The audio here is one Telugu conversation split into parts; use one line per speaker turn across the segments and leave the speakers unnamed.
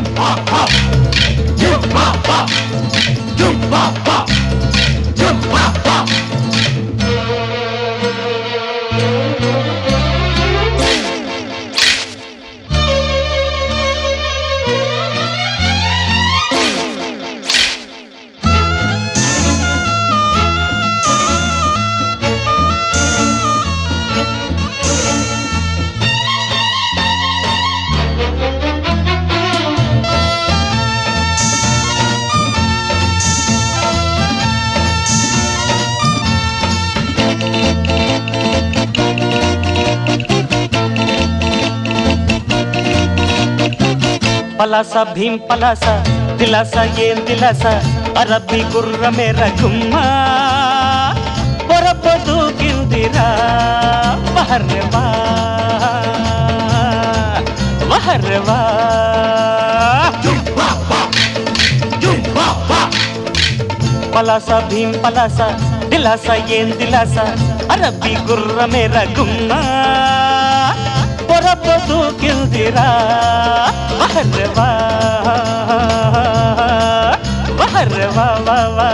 పలాస భీం పలాస దిలాస ఏం దిలాస అరబ్బి గుర్రమే రఘుమ్మా పొరప దూకిందిరా వహర్రవా వహర్రవా పలాస భీం పలాస దిలాస ఏం దిలాస అరబ్బి గుర్రమే రఘుమ్మా పొరప దూకిందిరా వహర్రవా వహర్రవా వా వా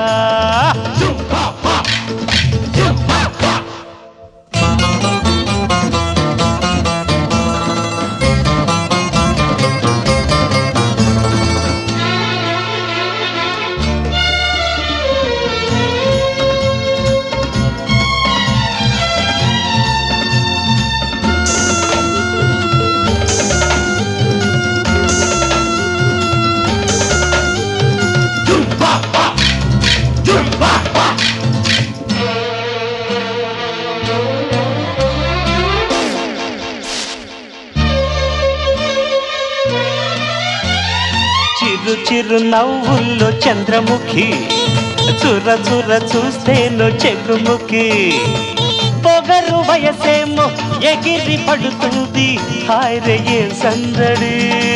చిరు చిరు నవ్వుల్లో చంద్రముఖి చుర చుర చూస్తేను చెగుముఖి పొగరు వయసేమో ఎగిరి పడుతుంది హాయరే ఏ సందడి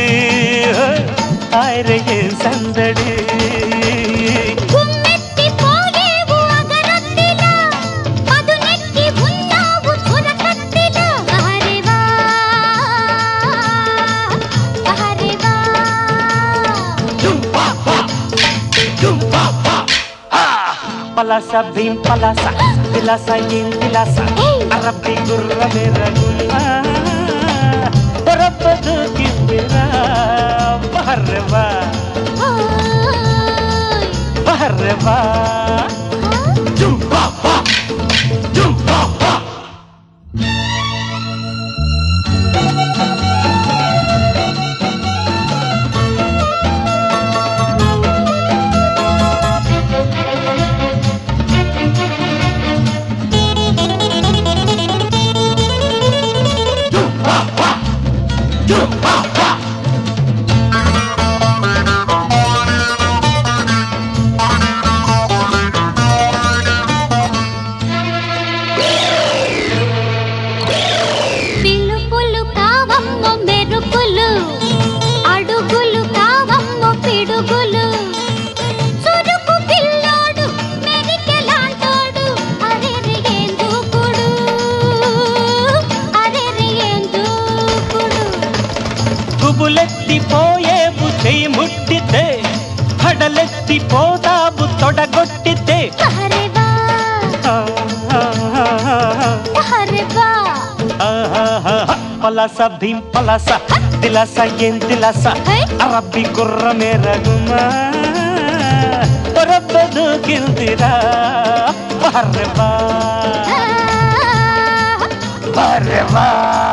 హాయరే ఏ సందడి
గుమ్మెత్తి పోయేవు అగరత్తిలా పదునెక్కి ఉన్నావు చురకత్తిలా అహరేవా అహరేవా
పలాస భీం పలాస దిలాస ఏం దిలాస అరబ్బి గుర్రమే రఘుమా పొరప దూకిందిరా బహర్రవా
ఓయ్
బహర్రవా
పిలుపులు కావమ్మ మెరుపులు అడుగులు కావమ్మ పిడుగులు చురుకు పిల్లోడు మెరికెలాంటోడు అరెరి ఏం దూకుడు అరెరి ఏం దూకుడు
గుబులెత్తిపోయేవు చెయ్యి ముట్టితే హడలెత్తిపోతావు తొడగొట్టితే
అహరేవా అహరేవా
పలాస భీం పలాస దిలాస ఏం దిలాస
హై.
అరబ్బి గుర్రమే రఘుమా పొరప దూకిందిరా బహర్రవా
ఆ
బహర్రవా